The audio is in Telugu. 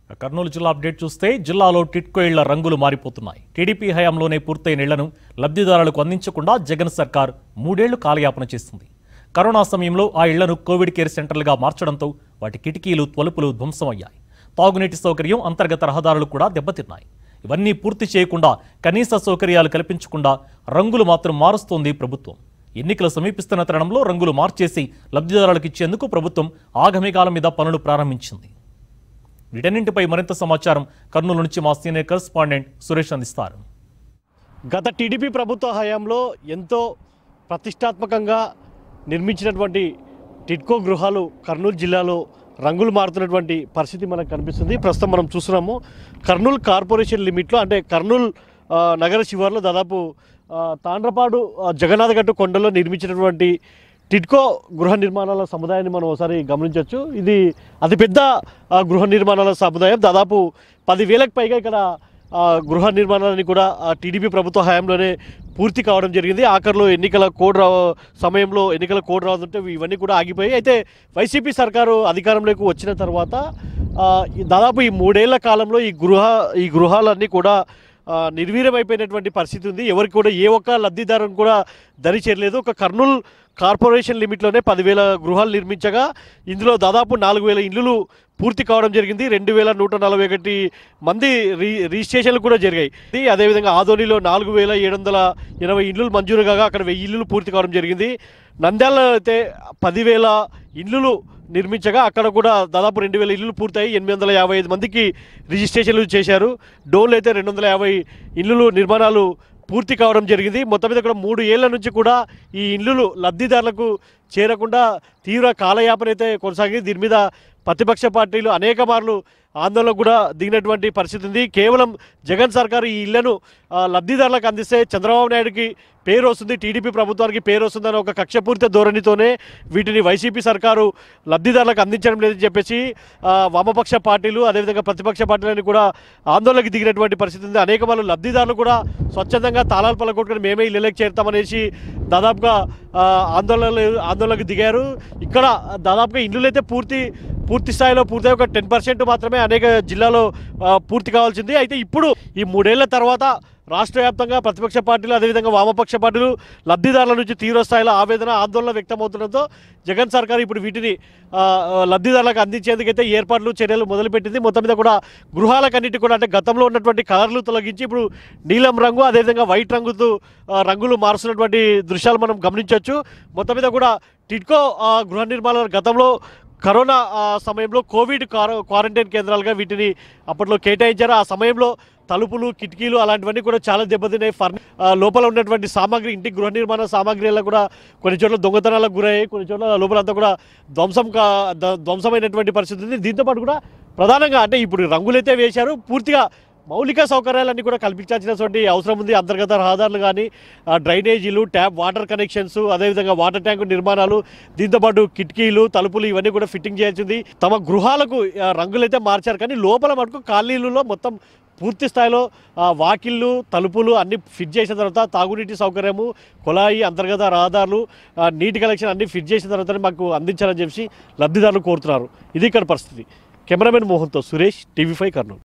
కర్నూలు జిల్లా అప్డేట్ చూస్తే జిల్లాలో టిట్కో ఇళ్ల రంగులు మారిపోతున్నాయి టీడీపీ హయాంలోనే పూర్తయిన ఇళ్లను లబ్ధిదారులకు అందించకుండా జగన్ సర్కార్ మూడేళ్లు కాలయాపన చేస్తుంది కరోనా సమయంలో ఆ ఇళ్లను కోవిడ్ కేర్ సెంటర్లుగా మార్చడంతో వాటి కిటికీలు తలుపులు ధ్వంసమయ్యాయి తాగునీటి సౌకర్యం అంతర్గత రహదారులు కూడా దెబ్బతిన్నాయి ఇవన్నీ పూర్తి చేయకుండా కనీస సౌకర్యాలు కల్పించకుండా రంగులు మాత్రం మారుస్తోంది ప్రభుత్వం ఎన్నికలు సమీపిస్తున్న తరుణంలో రంగులు మార్చేసి లబ్ధిదారులకు ఇచ్చేందుకు ప్రభుత్వం ఆగమికాల మీద పనులు ప్రారంభించింది వీటన్నింటిపై మరింత సమాచారం కర్నూలు నుంచి మా సీనియర్ కరెస్పాండెంట్ సురేష్ అందిస్తారు గత టీడీపీ ప్రభుత్వ హయాంలో ఎంతో ప్రతిష్టాత్మకంగా నిర్మించినటువంటి టిడ్కో గృహాలు కర్నూలు జిల్లాలో రంగులు మారుతున్నటువంటి పరిస్థితి మనకు కనిపిస్తుంది ప్రస్తుతం మనం చూస్తున్నాము కర్నూలు కార్పొరేషన్ లిమిట్లో అంటే కర్నూలు ఆ, నగర శివార్లో దాదాపు ఆ, తాండ్రపాడు ఆ, జగన్నాథ గట్టు కొండలో నిర్మించినటువంటి టిడ్కో గృహ నిర్మాణాల సముదాయాన్ని మనం ఒకసారి గమనించవచ్చు ఇది అతిపెద్ద ఆ, గృహ నిర్మాణాల సముదాయం దాదాపు పదివేలకు పైగా ఇక్కడ ఆ, గృహ నిర్మాణాన్ని కూడా ఆ, టీడీపీ ప్రభుత్వ హయాంలోనే పూర్తి కావడం జరిగింది ఆఖరిలో ఎన్నికల కోడ్ రా సమయంలో ఎన్నికల కోడ్ రావడంతో ఇవన్నీ కూడా ఆగిపోయాయి అయితే వైసీపీ సర్కారు అధికారంలోకి వచ్చిన తర్వాత ఆ, ఈ దాదాపు ఈ మూడేళ్ల కాలంలో ఈ గృహ ఈ గృహాలన్నీ కూడా ఆ, నిర్వీర్యమైపోయినటువంటి పరిస్థితి ఉంది ఎవరికి కూడా ఏ ఒక్క లబ్ధిదారుని కూడా దరి చేరలేదు ఒక కర్నూలు కార్పొరేషన్ లిమిట్లోనే పదివేల గృహాలు నిర్మించగా ఇందులో దాదాపు నాలుగు వేల ఇల్లులు పూర్తి కావడం జరిగింది రెండు వేల నూట నలభై ఒకటి మంది రీ రిజిస్ట్రేషన్లు కూడా జరిగాయి ఇది అదేవిధంగా ఆదోనిలో నాలుగు వేల ఏడు వందల ఎనభై ఇల్లులు మంజూరు కాగా అక్కడ వెయ్యి ఇల్లులు పూర్తి కావడం జరిగింది నంద్యాలలో అయితే పదివేల ఇల్లులు నిర్మించగా అక్కడ కూడా దాదాపు రెండు వేల ఇల్లులు పూర్తయి ఎనిమిది వందల యాభై ఐదు మందికి రిజిస్ట్రేషన్లు చేశారు డోన్లు అయితే రెండు వందల యాభై ఇల్లులు నిర్మాణాలు పూర్తి కావడం జరిగింది మొత్తం మీద కూడా మూడు ఏళ్ల నుంచి కూడా ఈ ఇల్లులు లబ్ధిదారులకు చేరకుండా తీవ్ర కాలయాపన అయితే కొనసాగింది దీని మీద ప్రతిపక్ష పార్టీలు అనేక మార్లు ఆందోళన కూడా దిగినటువంటి పరిస్థితి ఉంది కేవలం జగన్ సర్కారు ఈ ఇళ్లను ఆ, లబ్ధిదారులకు అందిస్తే చంద్రబాబు నాయుడుకి పేరు వస్తుంది టీడీపీ ప్రభుత్వానికి పేరు వస్తుందన్న ఒక కక్షపూరిత ధోరణితోనే వీటిని వైసీపీ సర్కారు లబ్ధిదారులకు అందించడం లేదని చెప్పేసి ఆ, వామపక్ష పార్టీలు అదేవిధంగా ప్రతిపక్ష పార్టీలని కూడా ఆందోళనకు దిగినటువంటి పరిస్థితి ఉంది అనేక వాళ్ళు లబ్ధిదారులు కూడా స్వచ్ఛందంగా తాళాలు పలకొట్టుకుని మేమే ఇళ్ళకి చేరుతామనేసి దాదాపుగా ఆ, ఆందోళనలు ఆందోళనకు దిగారు ఇక్కడ దాదాపుగా ఇల్లులు అయితే పూర్తి పూర్తి స్థాయిలో పూర్తి ఒక టెన్ పర్సెంట్ మాత్రమే అనేక జిల్లాలో ఆ, పూర్తి కావాల్సింది అయితే ఇప్పుడు ఈ మూడేళ్ల తర్వాత రాష్ట్ర వ్యాప్తంగా ప్రతిపక్ష పార్టీలు అదేవిధంగా వామపక్ష పార్టీలు లబ్ధిదారుల నుంచి తీవ్ర స్థాయిలో ఆవేదన ఆందోళన వ్యక్తమవుతుండడంతో జగన్ సర్కార్ ఇప్పుడు వీటిని ఆ, ఆ, లబ్ధిదారులకు అందించేందుకైతే ఏర్పాట్లు చర్యలు మొదలుపెట్టింది మొత్తం మీద కూడా గృహాలకన్నిటి కూడా అంటే గతంలో ఉన్నటువంటి కలర్లు తొలగించి ఇప్పుడు నీలం రంగు అదేవిధంగా వైట్ రంగుతో ఆ, రంగులు మారుస్తున్నటువంటి దృశ్యాలు మనం గమనించవచ్చు మొత్తం మీద కూడా టిడ్కో ఆ, గృహ నిర్మాణాలు గతంలో కరోనా ఆ, సమయంలో కోవిడ్ క్వార- క్వారంటైన్ కేంద్రాలుగా వీటిని అప్పట్లో కేటాయించారు ఆ సమయంలో తలుపులు కిటికీలు అలాంటివన్నీ కూడా చాలా దెబ్బతిన్నాయి ఫర్ని ఆ, లోపల ఉన్నటువంటి సామాగ్రి ఇంటి గృహ నిర్మాణ సామాగ్రిలో కూడా కొన్ని చోట్ల దొంగతనాలకు గురయ్యాయి కొన్ని చోట్ల లోపలంతా కూడా ధ్వంసం కా ద- ధ్వంసమైనటువంటి పరిస్థితి ఉంది దీంతోపాటు కూడా ప్రధానంగా అంటే ఇప్పుడు రంగులైతే వేశారు పూర్తిగా మౌలిక సౌకర్యాలన్నీ కూడా కల్పించాల్సినటువంటి అవసరం ఉంది అంతర్గత రహదారులు కానీ ఆ, డ్రైనేజీలు ట్యాప్ వాటర్ కనెక్షన్స్ అదేవిధంగా వాటర్ ట్యాంకు నిర్మాణాలు దీంతోపాటు కిటికీలు తలుపులు ఇవన్నీ కూడా ఫిట్టింగ్ చేయాల్సింది తమ గృహాలకు ఆ, రంగులైతే మార్చారు కానీ లోపల మటుకు కాలనీలలో మొత్తం పూర్తి స్థాయిలో ఆ, వాకిళ్ళు తలుపులు అన్ని ఫిట్ చేసిన తర్వాత తాగునీటి సౌకర్యము కుళాయి అంతర్గత రహదారులు ఆ, నీటి కలెక్షన్ అన్ని ఫిట్ చేసిన తర్వాతనే మాకు అందించాలని చెప్పి లబ్ధిదారులు కోరుతున్నారు ఇది ఇక్కడ పరిస్థితి కెమెరామెన్ మోహన్తో సురేష్ టీవీ ఫైవ్ కర్నూలు